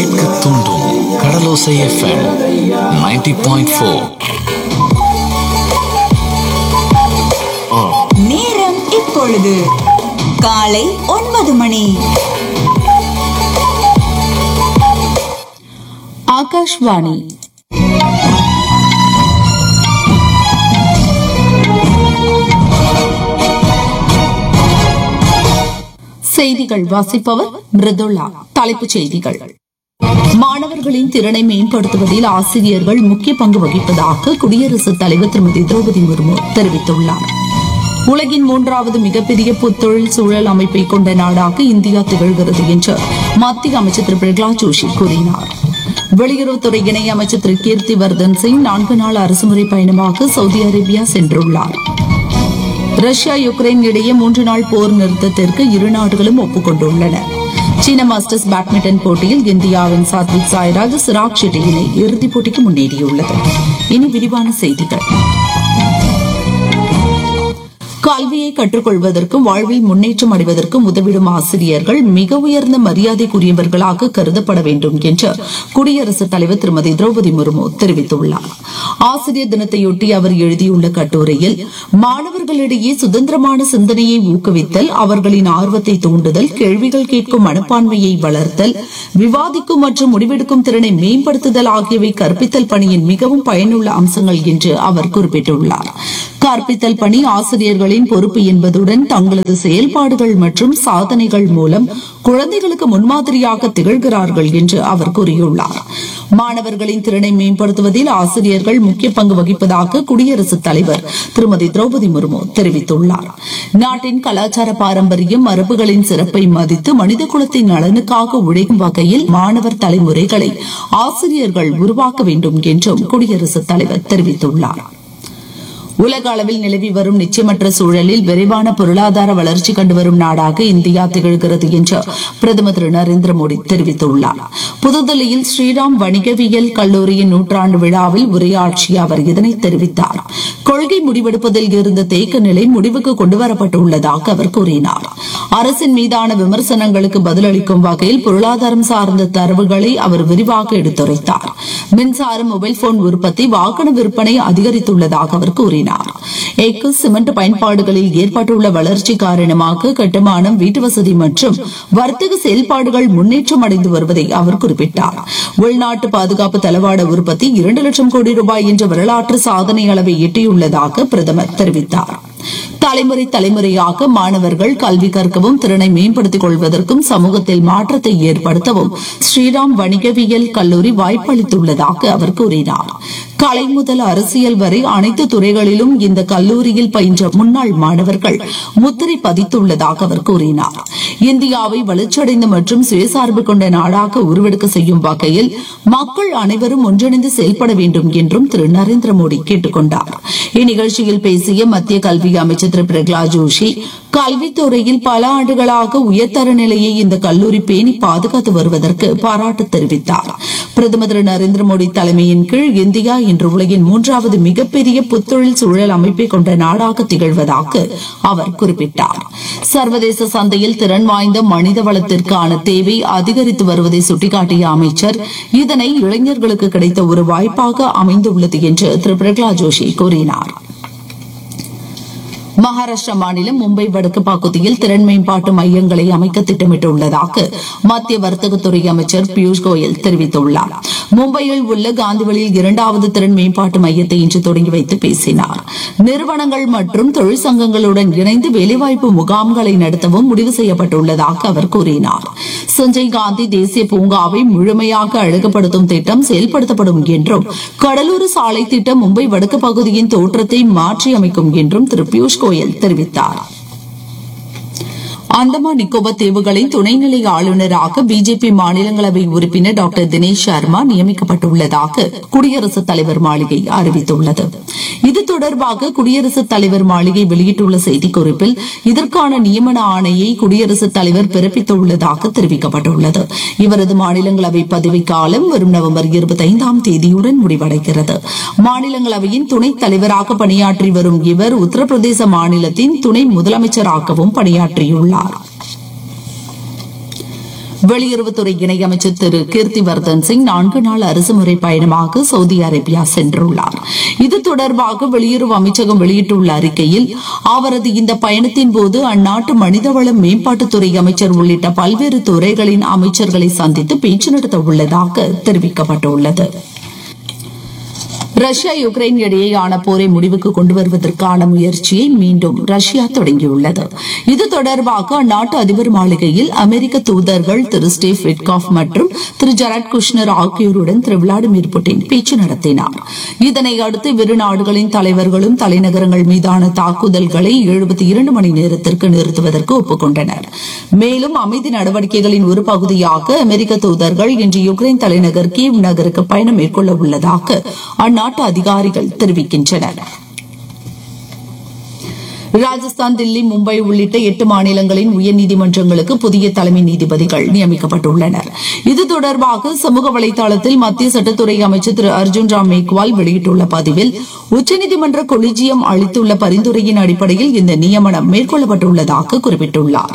கேட்க தூண்டும் கடலோசை FM 90.4 point four நேரம் இப்பொழுது காலை ஒன்பது மணி ஆகாஷ்வாணி செய்திகள் வாசிப்பவர் மிருதுளா தலைப்புச் செய்திகள் மாணவர்களின் திறனை மேம்படுத்துவதில் ஆசிரியர்கள் முக்கிய பங்கு வகிப்பதாக குடியரசுத் தலைவர் திருமதி திரௌபதி முர்மு தெரிவித்துள்ளார் உலகின் மூன்றாவது மிகப்பெரிய புத்தொழில் சூழல் அமைப்பை கொண்ட நாடாக இந்தியா திகழ்கிறது என்று மத்திய அமைச்சர் திரு பிரகலாத் ஜோஷி கூறினார் வெளியுறவுத்துறை இணை அமைச்சர் திரு கீர்த்தி வர்தன் சிங் நான்கு நாள் அரசுமுறை பயணமாக சவுதி அரேபியா சென்றுள்ளார் ரஷ்யா யுக்ரைன் இடையே மூன்று நாள் போர் நிறுத்தத்திற்கு இரு நாடுகளும் ஒப்புக்கொண்டுள்ளன சீன மாஸ்டர்ஸ் பேட்மிண்டன் போட்டியில் இந்தியாவின் சாத்விக் சாய்ராஜ் சிராக் ஷெட்டி இணை இறுதிப் போட்டிக்கு முன்னேறியுள்ளது இனி விரிவான செய்திகள் கல்வியை கற்றுக்கொள்வதற்கும் வாழ்வில் முன்னேற்றம் அடைவதற்கும் உதவிடும் ஆசிரியர்கள் மிக உயர்ந்த மரியாதைக்குரியவர்களாக கருதப்பட வேண்டும் என்று குடியரசுத் தலைவர் திருமதி திரௌபதி முர்மு தெரிவித்துள்ளார் ஆசிரியர் தினத்தையொட்டி அவர் எழுதியுள்ள கட்டுரையில் மாணவர்களிடையே சுதந்திரமான சிந்தனையை ஊக்குவித்தல் அவர்களின் ஆர்வத்தை தூண்டுதல் கேள்விகள் கேட்கும் மனப்பான்மையை வளர்த்தல் விவாதிக்கும் மற்றும் முடிவெடுக்கும் திறனை மேம்படுத்துதல் ஆகியவை கற்பித்தல் பணியின் மிகவும் பயனுள்ள அம்சங்கள் என்று அவர் குறிப்பிட்டுள்ளார் கற்பித்தல் பணி ஆசிரியர்களின் பொறுப்பு என்பதுடன் தங்களது செயல்பாடுகள் மற்றும் சாதனைகள் மூலம் குழந்தைகளுக்கு முன்மாதிரியாக திகழ்கிறார்கள் என்று அவர் கூறியுள்ளார் மாணவர்களின் திறனை மேம்படுத்துவதில் ஆசிரியர்கள் முக்கிய பங்கு வகிப்பதாக குடியரசுத் தலைவர் திருமதி திரௌபதி முர்மு தெரிவித்துள்ளார் நாட்டின் கலாச்சார பாரம்பரியம் மரபுகளின் சிறப்பை மதித்து மனித குலத்தின் நலனுக்காக உழைக்கும் வகையில் மாணவர் தலைமுறைகளை ஆசிரியர்கள் உருவாக்க வேண்டும் என்றும் குடியரசுத் தலைவர் தெரிவித்துள்ளார் உலக அளவில் நிலவி வரும் நிச்சயமற்ற சூழலில் விரைவான பொருளாதார வளர்ச்சி கண்டு வரும் நாடாக இந்தியா திகழ்கிறது என்று பிரதமர் திரு நரேந்திர மோடி தெரிவித்துள்ளார் புதுதில்லியில் ஸ்ரீராம் வணிகவியல் கல்லூரியின் நூற்றாண்டு விழாவில் உரையாற்றிய அவர் இதனை தெரிவித்தார் கொள்கை முடிவெடுப்பதில் இருந்த தேக்க நிலை முடிவுக்கு கொண்டுவரப்பட்டுள்ளதாக அவர் கூறினார் அரசின் மீதான விமர்சனங்களுக்கு பதிலளிக்கும் வகையில் பொருளாதாரம் சார்ந்த தரவுகளை அவர் விரிவாக எடுத்துரைத்தார் மின்சாரம் மொபைல் போன் உற்பத்தி வாகன விற்பனை அதிகரித்துள்ளதாக அவர் கூறினார் எஃகு சிமெண்ட் பயன்பாடுகளில் ஏற்பட்டுள்ள வளர்ச்சி காரணமாக கட்டுமானம் வீட்டு வசதி மற்றும் வர்த்தக செயல்பாடுகள் முன்னேற்றம் அடைந்து வருவதை அவர் குறிப்பிட்டார் உள்நாட்டு பாதுகாப்பு தளவாட உற்பத்தி இரண்டு லட்சம் கோடி ரூபாய் என்ற வரலாற்று சாதனை அளவை எட்டியுள்ளதாக பிரதமர் தெரிவித்தார் தலைமுறை தலைமுறையாக மாணவர்கள் கல்வி கற்கவும் திறனை மேம்படுத்திக் கொள்வதற்கும் சமூகத்தில் மாற்றத்தை ஏற்படுத்தவும் ஸ்ரீராம் வணிகவியல் கல்லூரி வாய்ப்பளித்துள்ளதாக அவர் கூறினார் கலை முதல் அரசியல் வரை அனைத்து துறைகளிலும் இந்த கல்லூரியில் பயின்ற முன்னாள் மாணவர்கள் முத்திரை பதித்துள்ளதாக அவர் கூறினார் இந்தியாவை வளர்ச்சியடைந்த மற்றும் சுயசார்பு கொண்ட நாடாக உருவெடுக்க செய்யும் வகையில் மக்கள் அனைவரும் ஒன்றிணைந்து செயல்பட வேண்டும் என்றும் திரு நரேந்திர மோடி கேட்டுக் கொண்டார் இந்நிகழ்ச்சியில் பேசிய மத்திய கல்வி அமைச்சர் திரு பிரகலாத் ஜோஷி கல்வித்துறையில் பல ஆண்டுகளாக உயர்தர நிலையை இந்த கல்லூரி பேணி பாதுகாத்து வருவதற்கு பாராட்டு தெரிவித்தார் பிரதமர் திரு நரேந்திர மோடி தலைமையின் கீழ் இந்தியா இன்று உலகின் மூன்றாவது மிகப்பெரிய புத்தொழில் சூழல் அமைப்பை கொண்ட நாடாக திகழ்வதாக அவர் குறிப்பிட்டார் சர்வதேச சந்தையில் திறன் வாய்ந்த மனித வளத்திற்கான தேவை அதிகரித்து வருவதை சுட்டிக்காட்டிய அமைச்சர் இதனை இளைஞர்களுக்கு கிடைத்த ஒரு வாய்ப்பாக அமைந்துள்ளது என்று திரு பிரகலாத் ஜோஷி கூறினார் மகாராஷ்டிரா மாநிலம் மும்பை வடக்கு பகுதியில் திறன் மேம்பாட்டு மையங்களை அமைக்க திட்டமிட்டுள்ளதாக மத்திய வர்த்தகத்துறை அமைச்சர் பியூஷ் கோயல் தெரிவித்துள்ளார் மும்பையில் உள்ள காந்திவழியில் இரண்டாவது திறன் மேம்பாட்டு மையத்தை இன்று தொடங்கி வைத்து பேசினார் நிறுவனங்கள் மற்றும் தொழிற்சங்கங்களுடன் இணைந்து வேலைவாய்ப்பு முகாம்களை நடத்தவும் முடிவு செய்யப்பட்டுள்ளதாக அவர் கூறினார் சஞ்சய் காந்தி தேசிய பூங்காவை முழுமையாக அழகுபடுத்தும் திட்டம் செயல்படுத்தப்படும் என்றும் கடலூர் சாலை திட்டம் மும்பை வடக்கு பகுதியின் தோற்றத்தை மாற்றியமைக்கும் என்றும் திரு பியூஷ் கோயல் தெரிவித்தார் அந்தமான் நிக்கோபார் தீவுகளின் துணைநிலை ஆளுநராக பிஜேபி மாநிலங்களவை உறுப்பினர் டாக்டர் தினேஷ் சர்மா நியமிக்கப்பட்டுள்ளதாக குடியரசுத் தலைவர் மாளிகை அறிவித்துள்ளது இது தொடர்பாக குடியரசுத் தலைவர் மாளிகை வெளியிட்டுள்ள செய்திக்குறிப்பில் இதற்கான நியமன ஆணையை குடியரசுத் தலைவர் பிறப்பித்துள்ளதாக தெரிவிக்கப்பட்டுள்ளது இவரது மாநிலங்களவை பதவிக்காலம் வரும் நவம்பர் இருபத்தைந்தாம் தேதியுடன் முடிவடைகிறது மாநிலங்களவையின் துணைத் தலைவராக பணியாற்றி வரும் இவர் உத்தரப்பிரதேச மாநிலத்தின் துணை முதலமைச்சராகவும் பணியாற்றியுள்ளார் வெளியுறவுத்துறை இணையமைச்சர் திரு கீர்த்திவர்தன் சிங் நான்கு நாள் அரசுமுறை பயணமாக சவுதி அரேபியா சென்றுள்ளார் இது தொடர்பாக வெளியுறவு அமைச்சகம் வெளியிட்டுள்ள அறிக்கையில் அவரது இந்த பயணத்தின் போது அந்நாட்டு மனிதவள மேம்பாட்டுத்துறை அமைச்சர் உள்ளிட்ட பல்வேறு துறைகளின் அமைச்சர்களை சந்தித்து பேச்சு நடத்த உள்ளதாக தெரிவிக்கப்பட்டுள்ளது ரஷ்யா யுக்ரைன் இடையேயான போரை முடிவுக்கு கொண்டு வருவதற்கான முயற்சியை மீண்டும் ரஷ்யா தொடங்கியுள்ளது இது தொடர்பாக அந்நாட்டு அதிபர் மாளிகையில் அமெரிக்க தூதர்கள் திரு ஸ்டீவ் விட்காஃப் மற்றும் திரு ஜெரட் குஷ்னர் ஆகியோருடன் திரு விளாடிமிர் புட்டின் பேச்சு நடத்தினார் இதனை அடுத்து இரு நாடுகளின் தலைவர்களும் தலைநகரங்கள் மீதான தாக்குதல்களை எழுபத்தி இரண்டு மணி நேரத்திற்கு நிறுத்துவதற்கு ஒப்புக்கொண்டனர் மேலும் அமைதி நடவடிக்கைகளின் ஒரு பகுதியாக அமெரிக்க தூதர்கள் இன்று யுக்ரைன் தலைநகர் கீவ் நகருக்கு பயணம் மேற்கொள்ள உள்ளதாக அந்நாட்டு அதிகாரிகள் தெரிவிக்கின்றனர் ராஜஸ்தான் தில்லி மும்பை உள்ளிட்ட எட்டு மாநிலங்களின் உயர்நீதிமன்றங்களுக்கு புதிய தலைமை நீதிபதிகள் நியமிக்கப்பட்டுள்ளனர் இது தொடர்பாக சமூக வலைதளத்தில் மத்திய சட்டத்துறை அமைச்சர் திரு அர்ஜுன் ராம் மேக்வால் வெளியிட்டுள்ள பதிவில் உச்சநீதிமன்ற கொலிஜியம் அளித்துள்ள பரிந்துரையின் அடிப்படையில் இந்த நியமனம் மேற்கொள்ளப்பட்டுள்ளதாக குறிப்பிட்டுள்ளார்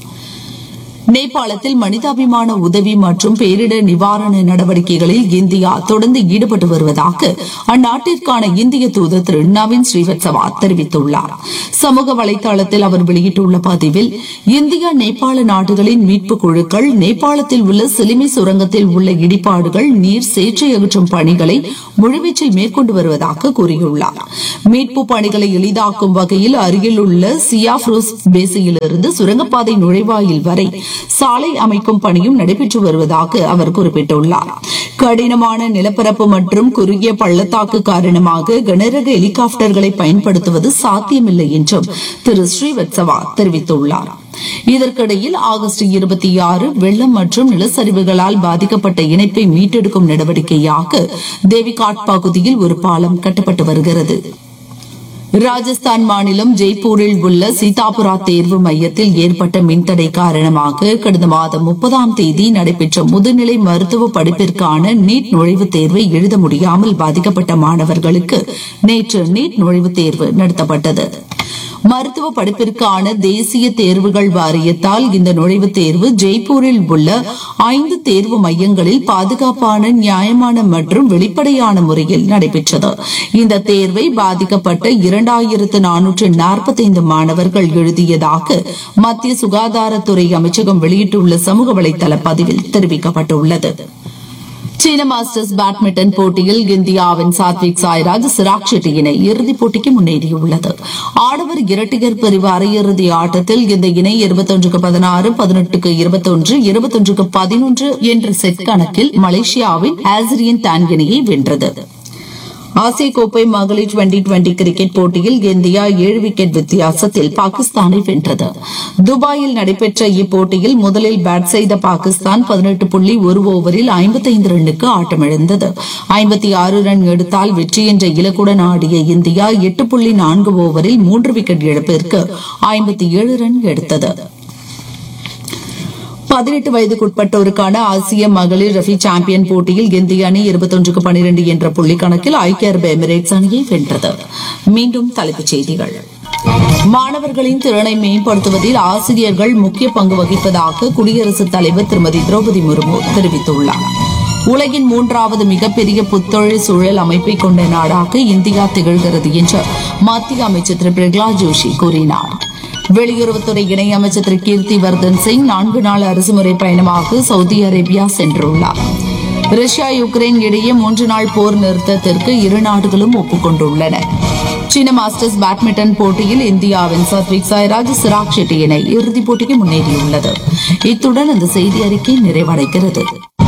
நேபாளத்தில் மனிதாபிமான உதவி மற்றும் பேரிடர் நிவாரண நடவடிக்கைகளில் இந்தியா தொடர்ந்து ஈடுபட்டு வருவதாக அந்நாட்டிற்கான இந்திய தூதர் திரு நவீன் ஸ்ரீவத்சவா தெரிவித்துள்ளார் சமூக வலைதளத்தில் அவர் வெளியிட்டுள்ள பதிவில் இந்தியா நேபாள நாடுகளின் மீட்பு குழுக்கள் நேபாளத்தில் உள்ள சிலிமி சுரங்கத்தில் உள்ள இடிபாடுகள் நீர் சேற்றை அகற்றும் பணிகளை முழுவீச்சில் மேற்கொண்டு வருவதாக கூறியுள்ளார் மீட்பு பணிகளை எளிதாக்கும் வகையில் அருகில் உள்ள சியாஃப்ரூஸ் பேசியிலிருந்து சுரங்கப்பாதை நுழைவாயில் வரை சாலை அமைக்கும் பணியும் நடைபெற்று வருவதாக அவர் குறிப்பிட்டுள்ளார் கடினமான நிலப்பரப்பு மற்றும் குறுகிய பள்ளத்தாக்கு காரணமாக கனரக ஹெலிகாப்டர்களை பயன்படுத்துவது சாத்தியமில்லை என்றும் திரு ஸ்ரீவத்சவா தெரிவித்துள்ளார் இதற்கிடையில் ஆகஸ்ட் இருபத்தி ஆறு வெள்ளம் மற்றும் நிலச்சரிவுகளால் பாதிக்கப்பட்ட இணைப்பை மீட்டெடுக்கும் நடவடிக்கையாக தேவிகாட் பகுதியில் ஒரு பாலம் கட்டப்பட்டு வருகிறது ராஜஸ்தான் மாநிலம் ஜெய்ப்பூரில் உள்ள சீதாபுரா தேர்வு மையத்தில் ஏற்பட்ட மின்தடை காரணமாக கடந்த மாதம் முப்பதாம் தேதி நடைபெற்ற முதுநிலை மருத்துவ படிப்பிற்கான நீட் நுழைவுத் தேர்வை எழுத முடியாமல் பாதிக்கப்பட்ட மாணவர்களுக்கு நேற்று நீட் நுழைவுத் தேர்வு நடத்தப்பட்டது மருத்துவ படிப்பிற்கான தேசிய தேர்வுகள் வாரியத்தால் இந்த நுழைவுத் தேர்வு ஜெய்ப்பூரில் உள்ள ஐந்து தேர்வு மையங்களில் பாதுகாப்பான நியாயமான மற்றும் வெளிப்படையான முறையில் நடைபெற்றது இந்த தேர்வை பாதிக்கப்பட்ட இரண்டாயிரத்து நானூற்று நாற்பத்தைந்து மாணவர்கள் எழுதியதாக மத்திய சுகாதாரத்துறை அமைச்சகம் வெளியிட்டுள்ள சமூக வலைதள பதிவில் தெரிவிக்கப்பட்டுள்ளது சீன மாஸ்டர்ஸ் பேட்மிண்டன் போட்டியில் இந்தியாவின் சாத்விக் சாய்ராஜ் சிராக் ஷெட்டி இணை இறுதிப் போட்டிக்கு முன்னேறியுள்ளது ஆடவர் இரட்டையர் பிரிவு அரையிறுதி ஆட்டத்தில் இந்த இணை இருபத்தொன்றுக்கு பதினாறு பதினெட்டுக்கு இருபத்தொன்று இருபத்தொன்றுக்கு பதினொன்று என்ற செட் கணக்கில் மலேசியாவின் ஆசிரியன் டான் இணையை வென்றது ஆசிய கோப்பை மகளிர் டுவெண்டி டுவெண்டி கிரிக்கெட் போட்டியில் இந்தியா ஏழு விக்கெட் வித்தியாசத்தில் பாகிஸ்தானை வென்றது துபாயில் நடைபெற்ற இப்போட்டியில் முதலில் பேட் செய்த பாகிஸ்தான் பதினெட்டு புள்ளி ஒரு ஓவரில் ஐம்பத்தைந்து ரன்னுக்கு ஆட்டமிழந்தது ஐம்பத்தி ஆறு ரன் எடுத்தால் வெற்றி என்ற இலக்குடன் ஆடிய இந்தியா எட்டு புள்ளி நான்கு ஓவரில் மூன்று விக்கெட் இழப்பிற்கு ஐம்பத்தி ஏழு ரன் எடுத்தது பதினெட்டு வயதுக்குட்பட்டோருக்கான ஆசிய மகளிர் ரஃபி சாம்பியன் போட்டியில் இந்திய அணி இருபத்தொன்றுக்கு பனிரெண்டு என்ற புள்ளி கணக்கில் ஐக்கிய அரபு எமிரேட்ஸ் அணியை வென்றது மீண்டும் தலைப்புச் செய்திகள் மாணவர்களின் திறனை மேம்படுத்துவதில் ஆசிரியர்கள் முக்கிய பங்கு வகிப்பதாக குடியரசுத் தலைவர் திருமதி திரௌபதி முர்மு தெரிவித்துள்ளார் உலகின் மூன்றாவது மிகப்பெரிய புத்தொழில் சூழல் அமைப்பை கொண்ட நாடாக இந்தியா திகழ்கிறது என்று மத்திய அமைச்சர் திரு பிரகலாத் ஜோஷி கூறினார் வெளியுறவுத்துறை இணையமைச்சர் திரு கீர்த்தி வர்தன் சிங் நான்கு நாள் அரசுமுறை பயணமாக சவுதி அரேபியா சென்றுள்ளார் ரஷ்யா யுக்ரைன் இடையே மூன்று நாள் போர் நிறுத்தத்திற்கு இரு நாடுகளும் ஒப்புக்கொண்டுள்ளன சீன மாஸ்டர்ஸ் பேட்மிண்டன் போட்டியில் இந்தியாவின் சத்விக் சாய்ராஜ் சிராக் ஷெட்டி இணை இறுதிப் போட்டிக்கு முன்னேறியுள்ளது இத்துடன் இந்த செய்தி அறிக்கை நிறைவடைகிறது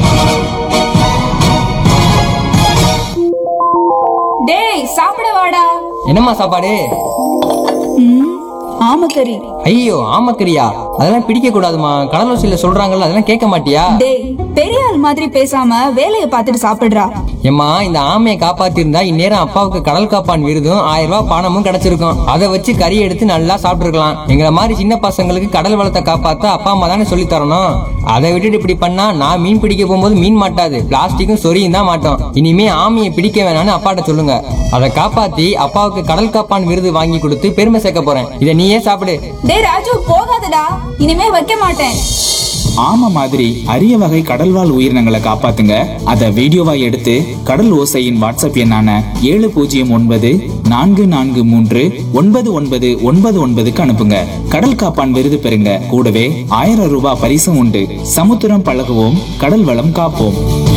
டேய் சாப்பிட வாடா என்னம்மா சாப்பாடு ஆமக்கறி ஐயோ ஆமக்கரியா அதெல்லாம் பிடிக்க கூடாதுமா கடலோசியில சொல்றாங்கல்ல அதெல்லாம் கேட்க மாட்டியா டேய் பெரிய ஆள் மாதிரி பேசாம வேலைய பார்த்துட்டு சாப்பிடுறா ஏம்மா இந்த ஆமையை காப்பாத்திருந்தா இந்நேரம் அப்பாவுக்கு கடல் காப்பான் விருதும் ஆயிரம் ரூபாய் பணமும் கிடைச்சிருக்கும் அதை வச்சு கறி எடுத்து நல்லா சாப்பிட்டுருக்கலாம் எங்களை மாதிரி சின்ன பசங்களுக்கு கடல் வளத்தை காப்பாத்த அப்பா அம்மா தானே சொல்லி தரணும் அதை விட்டுட்டு இப்படி பண்ணா நான் மீன் பிடிக்க போகும்போது மீன் மாட்டாது பிளாஸ்டிக்கும் சொரியும் தான் மாட்டோம் இனிமே ஆமையை பிடிக்க வேணாம்னு அப்பாட்ட சொல்லுங்க அதை காப்பாத்தி அப்பாவுக்கு கடல் காப்பான் விருது வாங்கி கொடுத்து பெருமை சேர்க்க போறேன் இதை நீயே சாப்பிடு டேய் ராஜு போகாதடா இனிமே வைக்க மாட்டேன் ஆமை மாதிரி அரிய வகை கடல்வாழ் உயிரினங்களை காப்பாத்துங்க அதை வீடியோவா எடுத்து கடல் ஓசையின் வாட்ஸ்அப் எண்ணான ஏழு பூஜ்ஜியம் ஒன்பது நான்கு நான்கு மூன்று ஒன்பது ஒன்பது ஒன்பது ஒன்பதுக்கு அனுப்புங்க கடல் காப்பான் விருது பெறுங்க கூடவே ஆயிரம் ரூபாய் பரிசும் உண்டு சமுத்திரம் பழகுவோம் கடல் வளம் காப்போம்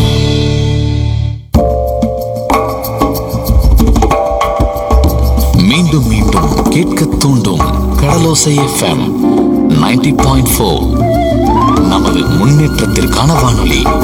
மீண்டும் மீண்டும் கேட்க தூண்டும் கடலோசை எஃப்எம் 90.4 பாயிண்ட் நமது முன்னேற்றத்திற்கான வானொலி